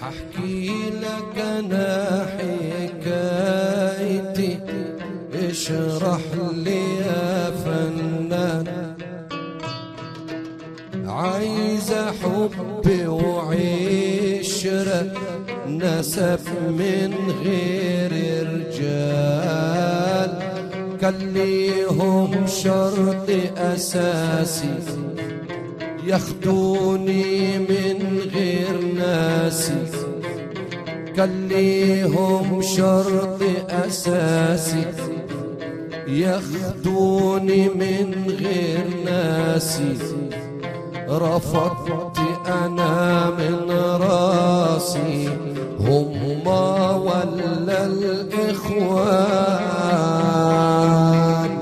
ححكي لك انا حكايتي اشرح لي يا فنان عايز حب وعشرة نسب من غير رجال كان ليهم شرط أساسي ياخدوني من غير ناسي كان ليهم شرط أساسي ياخدوني من غير ناسي رفضت أنا من راسي هما ولا الإخوان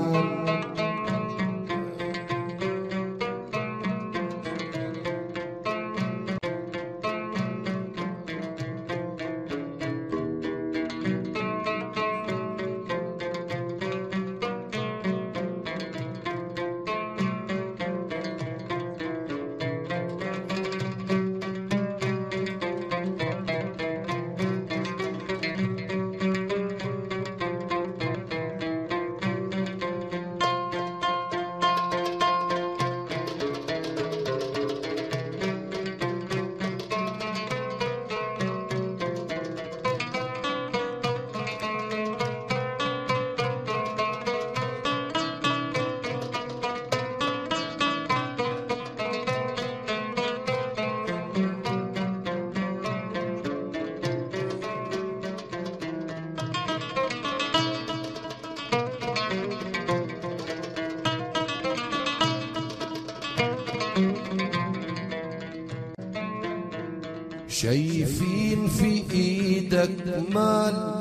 شايفين في ايدك مال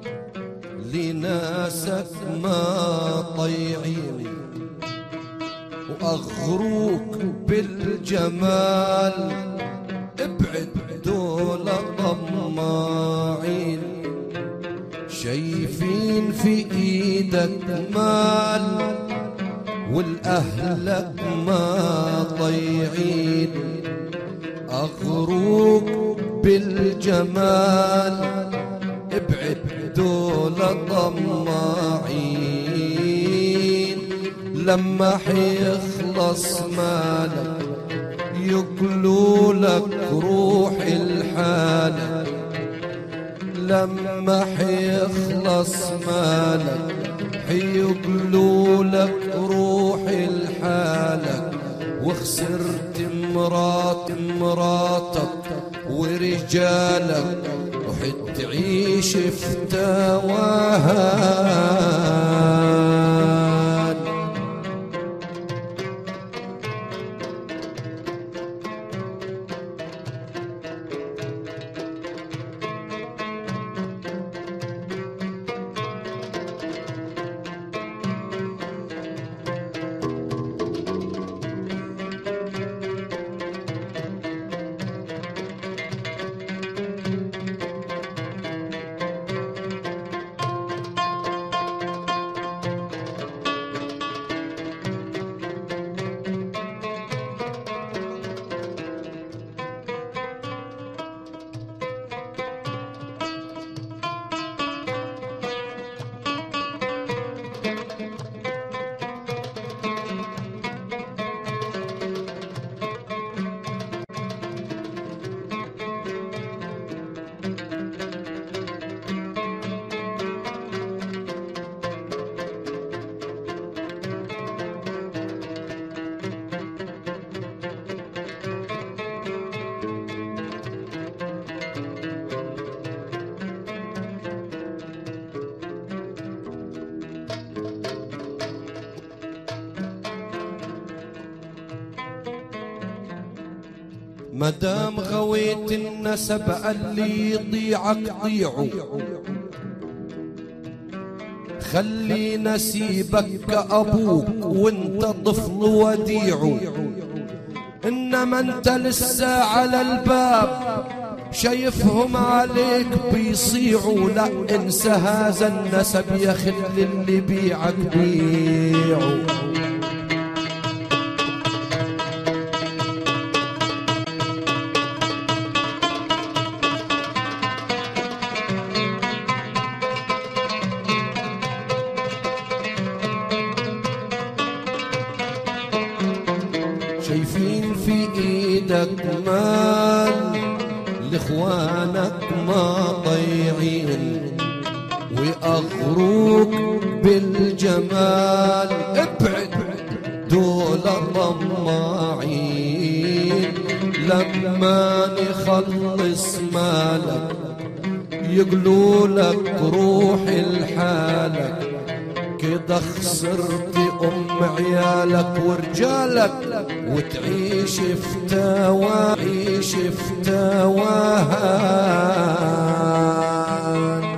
لناسك ما طيعين واغروك بالجمال ابعد دول طماعين شايفين في ايدك مال والاهلك ما طيعين أغروك بالجمال ابعد دول طماعين لما حيخلص مالك يقلوا لك روح الحالة لما حيخلص مالك حيقلوا لك روح الحالة وخسرت مرات مراتك ورجالك وحتعيش في توهان مدام غويت النسب اللي يضيعك ضيعه خلي نسيبك كأبوك وانت طفل وديعه انما انت لسه على الباب شايفهم عليك بيصيعوا لا انسى هذا النسب يا خل اللي بيعك بيعه مال لاخوانك ما ضيعين وأغروك بالجمال ابعد دول طماعين لما نخلص مالك يقولوا لك روح لحالك كده خسرت ام عيالك ورجالك وتعيش في توا عيش في تواهان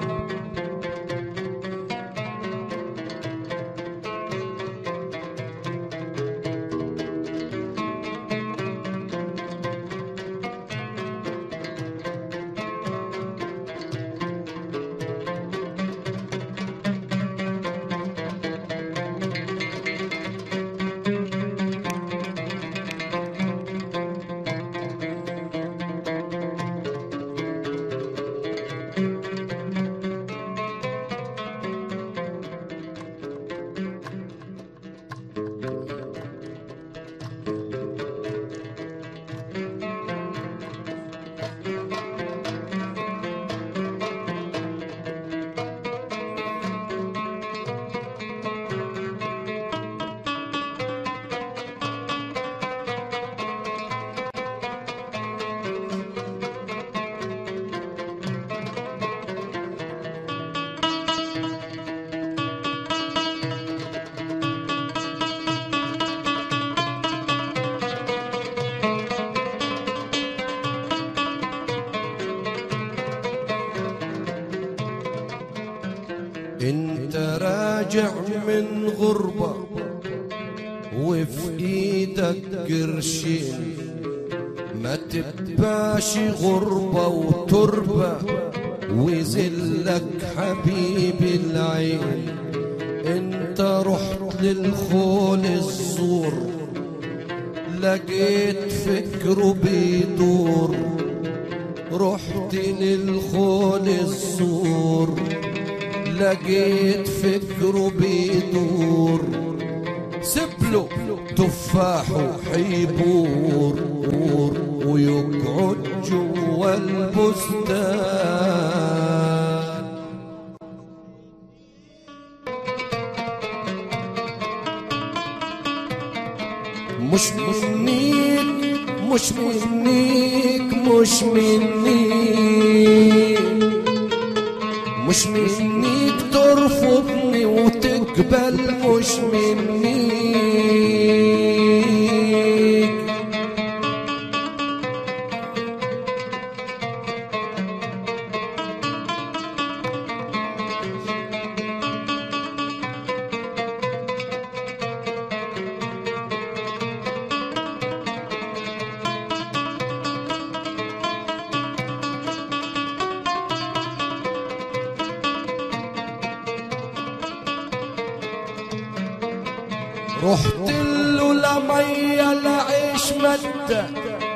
انت راجع من غربة وفي ايدك قرشين ما تباش غربة وتربة وزلك حبيبي العين انت رحت للخول الزور لقيت فكره بيدور رحت للخول الزور لقيت فكره بيدور سبله تفاحه حيبور ويقعد جوا البستان مش منيك مش منيك مش منيك مش منيك ترفضني وتقبل مش منيك رحت له لمية لعيش مدة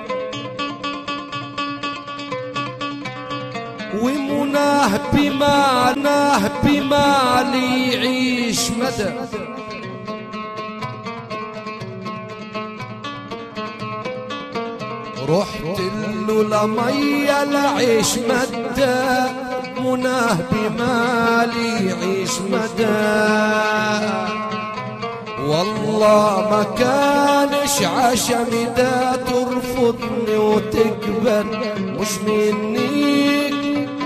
ومناه بما ناه بما يعيش مدى رحت له لمية لعيش مدة مناه بمالي يعيش مدى والله ما كانش عشمي دا ترفضني وتقبل مش منيك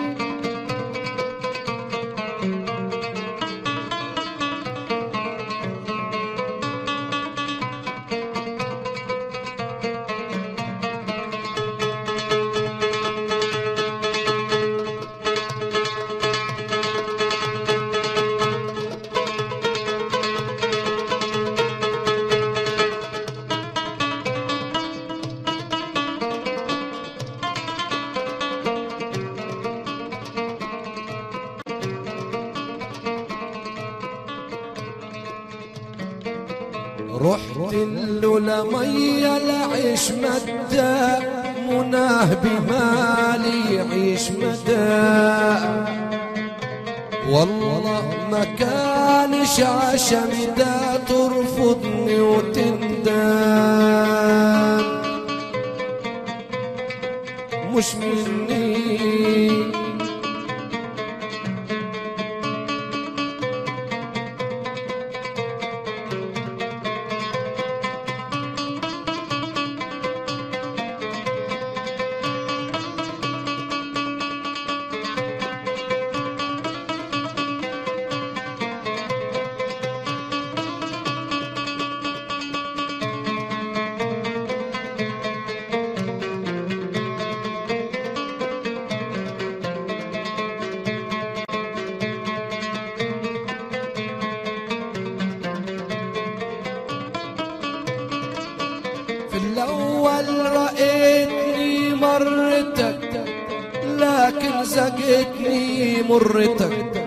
رحت له لمية لعيش مدى مناه بمالي يعيش مدى والله ما كانش عشم دا ترفضني وتندم مش مني في الأول رأيتني مرتك لكن زقتني مرتك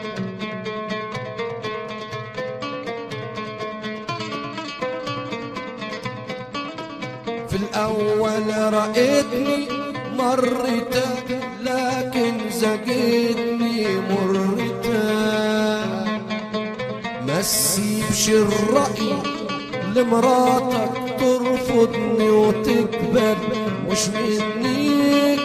في الأول رأيتني مرتك لكن زقتني مرتك ما تسيبش الرأي لمراتك ترفضني وتقبل مش مني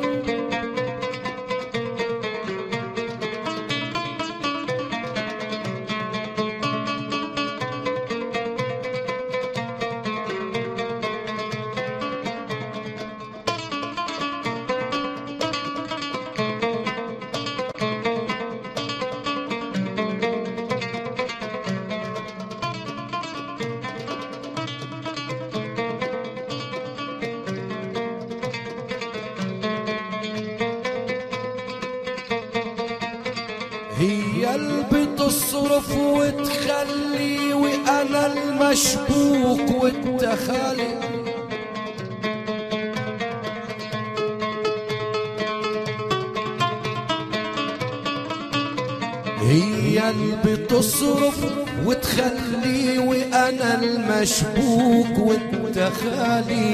هي اللي بتصرف وتخلي وانا المشبوك والتخالي هي اللي بتصرف وتخلي وانا المشبوك والتخالي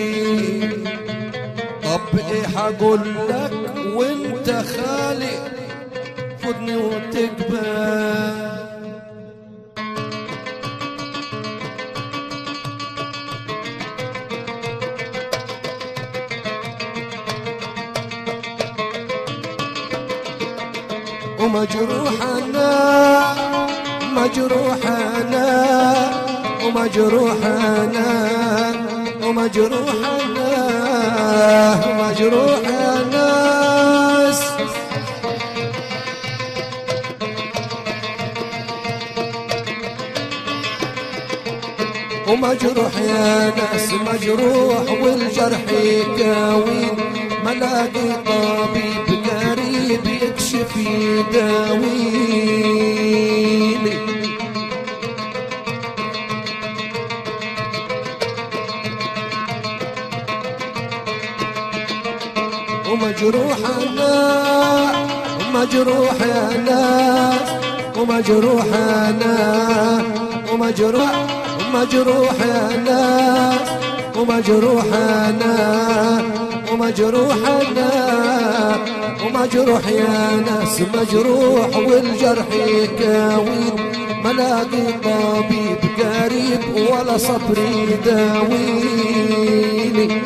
طب ايه هقول لك وانت خالق خدني وتكبر ومجروح انا مجروح انا ومجروح انا ومجروح انا ومجروح ناس ومجروح يا ناس مجروح والجرح يكاوي ملاقي طبيب قريب يكشف يداويني ومجروح انا ومجروح يا ناس ومجروح انا ومجروح ومجروح يا ناس ومجروح انا ومجروح انا ومجروح يا ناس مجروح والجرح يكاوين ملاقي طبيب قريب ولا صبر يداويني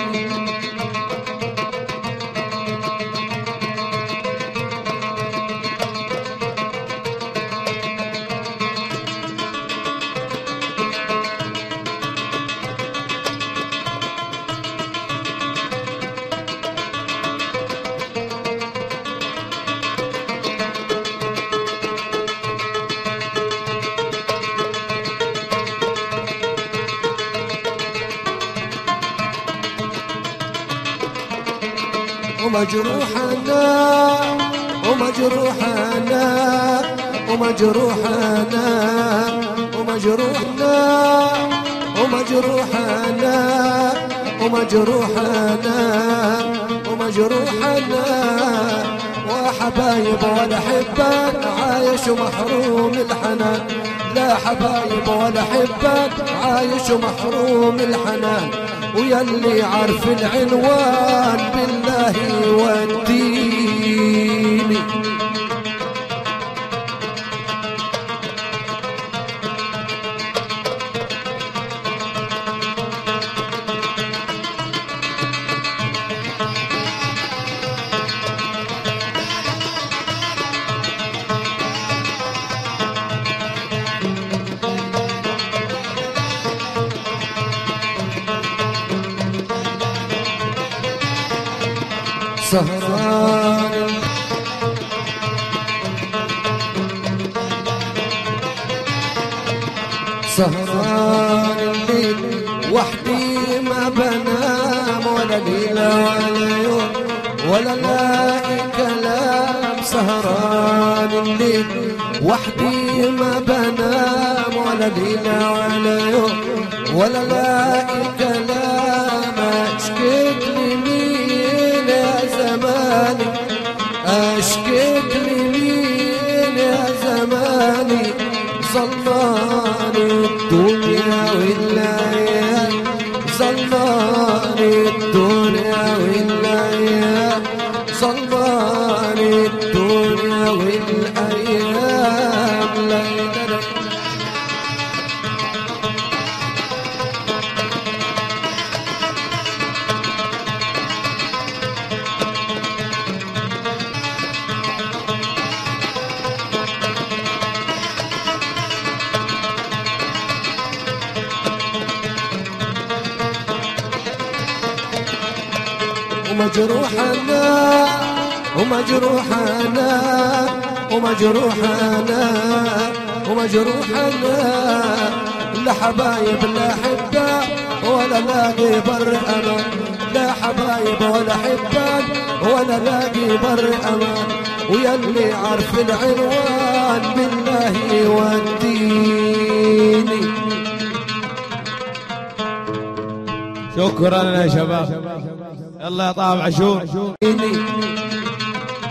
ومجروح انا ومجروح انا ومجروح انا ومجروح انا ومجروح انا ومجروح انا ومجروح انا وحبايب ولا حبان عايش ومحروم الحنان لا حبايب ولا حبان عايش ومحروم الحنان ويلي عارف العنوان بالله يوديني سهران سهران الليل وحدي ما بنام ولا ليلة ولا يوم ولا لاقي كلام سهران الليل وحدي ما بنام ولا ليلة ولا يوم ولا لاقي كلام اشكيت لمين يا زماني اشكيت لمين يا زماني ظلاني الدنيا والليالي ظلاني الدنيا والليالي ظلاني الدنيا والايام ليلة ومجروح انا ومجروح انا ومجروح انا ومجروح انا لا حبايب لا حبة ولا لاقي بر امان لا حبايب ولا حبان ولا لاقي بر امان ويلي عارف العنوان بالله يوديني شكرا يا شباب الله يا طه عاشور